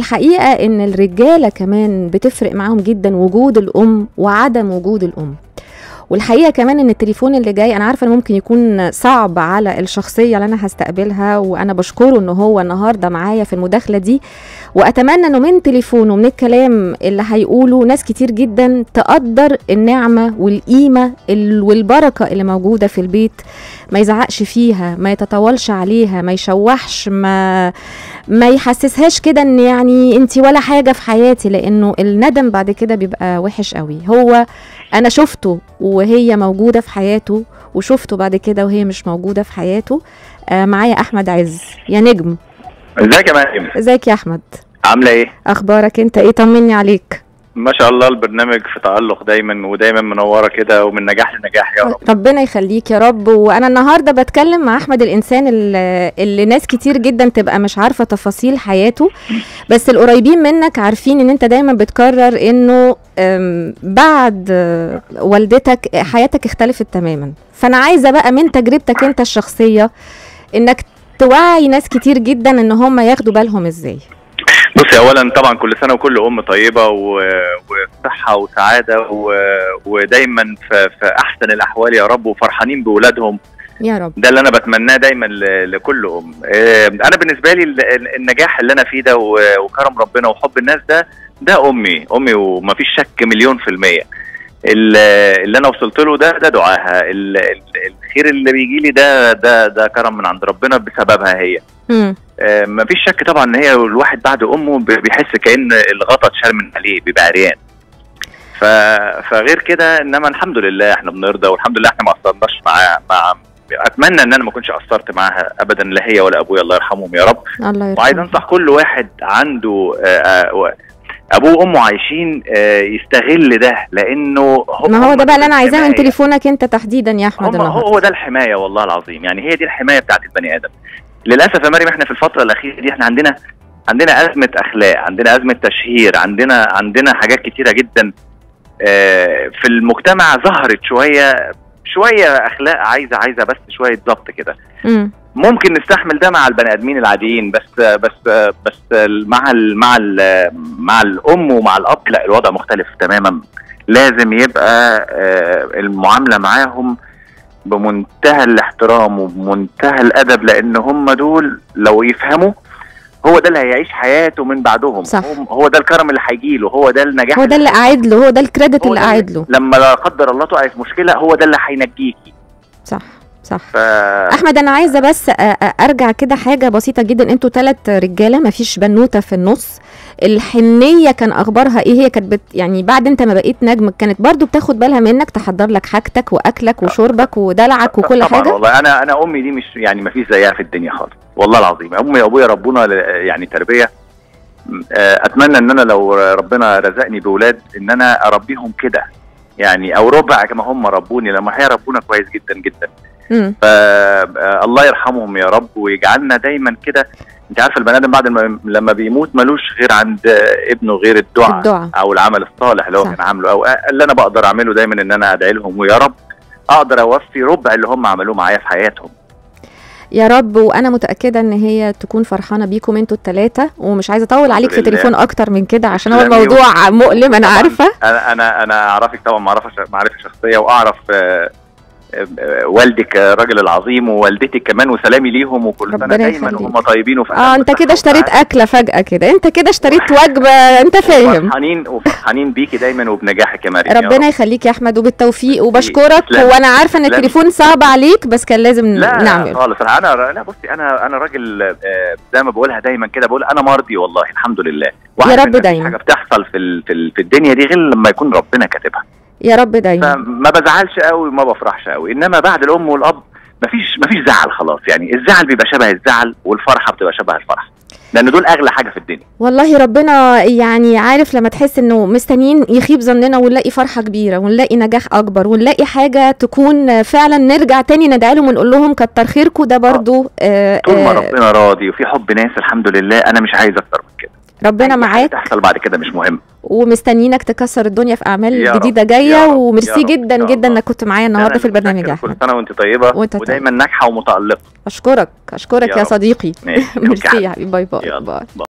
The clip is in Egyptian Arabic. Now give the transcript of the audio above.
والحقيقه ان الرجاله كمان بتفرق معاهم جدا وجود الام وعدم وجود الام والحقيقه كمان ان التليفون اللي جاي انا عارفه انه ممكن يكون صعب على الشخصيه اللي انا هستقبلها وانا بشكره ان هو النهارده معايا في المداخله دي واتمنى انه من تليفونه ومن الكلام اللي هيقوله ناس كتير جدا تقدر النعمه والقيمه ال- والبركه اللي موجوده في البيت ما يزعقش فيها ما يتطاولش عليها ما يشوحش ما ما يحسسهاش كده ان يعني انت ولا حاجه في حياتي لانه الندم بعد كده بيبقى وحش قوي هو انا شفته وهي موجوده في حياته وشفته بعد كده وهي مش موجوده في حياته آه معايا احمد عز يا نجم ازيك يا مريم ازيك يا احمد عامله ايه اخبارك انت ايه طمني عليك ما شاء الله البرنامج في تألق دايما ودايما منوره كده ومن نجاح لنجاح يا رب ربنا يخليك يا رب وانا النهارده بتكلم مع احمد الانسان اللي, اللي ناس كتير جدا تبقى مش عارفه تفاصيل حياته بس القريبين منك عارفين ان انت دايما بتكرر انه أم، بعد آه، والدتك حياتك اختلفت تماما فانا عايزه بقى من تجربتك انت الشخصيه انك توعي ناس كتير جدا ان هم ياخدوا بالهم ازاي بصي اولا طبعا كل سنه وكل ام طيبه و... وصحه وسعاده و... ودايما في... في احسن الاحوال يا رب وفرحانين باولادهم يا رب ده اللي انا بتمناه دايما ل... لكل ام آه، انا بالنسبه لي ال- ال- النجاح اللي انا فيه ده و... وكرم ربنا وحب الناس ده ده امي امي ومفيش شك مليون في الميه ال- اللي انا وصلت له ده ده دعاها ال- ال- الخير اللي بيجي لي ده ده ده كرم من عند ربنا بسببها هي مم. آه، مفيش شك طبعا ان هي الواحد بعد امه ب- بيحس كان الغطا اتشال من عليه بيبقى عريان ف... فغير كده انما الحمد لله احنا بنرضى والحمد لله احنا ما قصرناش مع مع اتمنى ان انا ما كنتش قصرت معاها ابدا لا هي ولا ابويا الله يرحمهم يا رب الله وعايز يرحمه انصح كل واحد عنده آه، آه، ابوه وامه عايشين آه، يستغل ده لانه ما هو هم ده بقى اللي انا عايزاه من الحماية. تليفونك انت تحديدا يا احمد هم النهارده هو ده الحمايه والله العظيم يعني هي دي الحمايه بتاعت البني ادم للاسف يا مريم احنا في الفتره الاخيره دي احنا عندنا عندنا ازمه اخلاق عندنا ازمه تشهير عندنا عندنا حاجات كتيره جدا آه، في المجتمع ظهرت شويه شويه اخلاق عايزه عايزه بس شويه ضبط كده مم. ممكن نستحمل ده مع البني ادمين العاديين بس بس بس مع ال مع ال مع الام ومع الاب لا الوضع مختلف تماما لازم يبقى آه، المعامله معاهم بمنتهى الاحترام وبمنتهى الادب لان هم دول لو يفهموا هو ده اللي هيعيش حياته من بعدهم صح. هم- هو ده الكرم اللي هيجي له هو ده النجاح هو ده اللي قاعد له هو ده الكريدت هو اللي ده قاعد له لما لا قدر الله تقعي في مشكله هو ده اللي هينجيكي صح صح ف احمد انا عايزه بس أ- أ- ارجع كده حاجه بسيطه جدا انتوا ثلاث رجاله مفيش بنوته في النص الحنيه كان اخبارها ايه هي كانت بت يعني بعد انت ما بقيت نجم كانت برضو بتاخد بالها منك تحضر لك حاجتك واكلك وشربك ودلعك وكل طبعا حاجه والله انا انا امي دي مش يعني ما فيش زيها في الدنيا خالص والله العظيم امي وابويا ربنا ل- يعني تربيه م- آه، اتمنى ان انا لو ربنا رزقني باولاد ان انا اربيهم كده يعني او ربع كما هم ربوني لما هي ربونا كويس جدا جدا مم. فالله يرحمهم يا رب ويجعلنا دايما كده انت عارفه البني ادم بعد ما لما بيموت ملوش غير عند آه، ابنه غير الدعاء الدعاء او العمل الصالح اللي هو صح. كان عامله او اللي انا بقدر اعمله دايما ان انا ادعي لهم ويا رب اقدر اوفي ربع اللي هم عملوه معايا في حياتهم يا رب وانا متاكده ان هي تكون فرحانه بيكم انتوا الثلاثه ومش عايزه اطول عليك في لله. تليفون اكتر من كده عشان هو تسلمي الموضوع مؤلم انا طبعاً عارفه انا انا انا اعرفك طبعا معرفه معرفه شخصيه واعرف آه، آه، آه، والدك آه، الراجل العظيم ووالدتك كمان وسلامي ليهم وكل سنه ربنا دايما يخليك. وهم طيبين وفي اه أمان انت وصحة كده اشتريت وسعادة. اكله فجاه كده انت كده اشتريت وجبه انت فاهم وفرحانين وفرحانين بيكي دايما وبنجاحك يا مريم يا ربنا رب. يخليك يا احمد وبالتوفيق وبشكرك تسلمي. وانا عارفه ان تسلمي. التليفون صعب عليك بس كان لازم لا نعمل خالص انا لا بصي انا انا راجل آه، زي ما بقولها دايما كده بقول انا مرضي والله الحمد لله وعارف رب إن مفيش دايما. حاجه بتحصل في ال- في ال- في الدنيا دي غير لما يكون ربنا كاتبها يا رب دايما فما بزعلش قوي وما بفرحش قوي انما بعد الام والاب مفيش مفيش زعل خلاص يعني الزعل بيبقى شبه الزعل والفرحه بتبقى شبه الفرحه لان دول اغلى حاجه في الدنيا والله ربنا يعني عارف لما تحس انه مستنيين يخيب ظننا ونلاقي فرحه كبيره ونلاقي نجاح اكبر ونلاقي حاجه تكون فعلا نرجع تاني ندعي لهم ونقول لهم كتر خيركم ده برضو آه طول ما آه ربنا راضي وفي حب ناس الحمد لله انا مش عايز اكتر من كده ربنا أي حاجة معاك تحصل بعد كده مش مهم ومستنيينك تكسر الدنيا في اعمال يا رب، جديده يا جايه رب، يا وميرسي رب، جدا إن شاء جدا الله. انك كنت معايا النهارده أنا في البرنامج يا متشكر. احمد كل سنه وانت طيبه وأنت طيب. ودايما ناجحه ومتالقه اشكرك اشكرك يا يا رب. صديقي ماشي، ميرسي أوكي. يا حبيبي باي باي يلا. باي